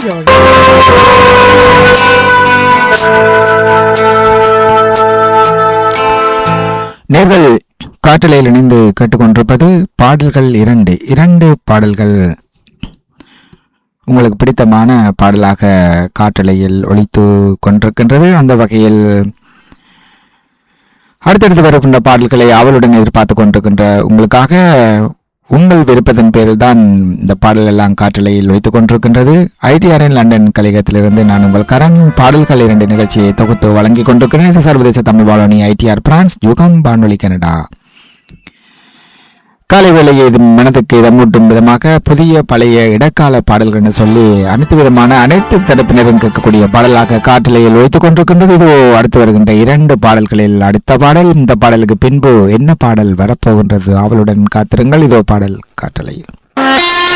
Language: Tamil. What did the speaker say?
மகிழ்ச்சியாக நேர்கள் காற்றலையில் இணைந்து கேட்டுக்கொண்டிருப்பது பாடல்கள் இரண்டு இரண்டு பாடல்கள் உங்களுக்கு பிடித்தமான பாடலாக காற்றலையில் ஒலித்து கொண்டிருக்கின்றது அந்த வகையில் அடுத்தடுத்து வருகின்ற பாடல்களை அவளுடன் எதிர்பார்த்து கொண்டிருக்கின்ற உங்களுக்காக உங்கள் விருப்பத்தின் பேரில் தான் இந்த பாடல் எல்லாம் காற்றலையில் வைத்துக் கொண்டிருக்கின்றது ஐடிஆர்என் லண்டன் கழகத்திலிருந்து நான் உங்கள் கரண் பாடல்கள் இரண்டு நிகழ்ச்சியை தொகுத்து வழங்கிக் கொண்டிருக்கிறேன் இது சர்வதேச தமிழ் வானொலி ஐடிஆர் பிரான்ஸ் யுகம் வானொலி கனடா காலை வேளையை இது மனதுக்கு இதமூட்டும் விதமாக புதிய பழைய இடக்கால பாடல்கள் என்று சொல்லி அனைத்து விதமான அனைத்து தரப்பினரும் கேட்கக்கூடிய பாடலாக காற்றலையில் வைத்துக் கொண்டிருக்கின்றது இது அடுத்து வருகின்ற இரண்டு பாடல்களில் அடுத்த பாடல் இந்த பாடலுக்கு பின்பு என்ன பாடல் வரப்போகின்றது அவளுடன் காத்திருங்கள் இதோ பாடல் காற்றலையில்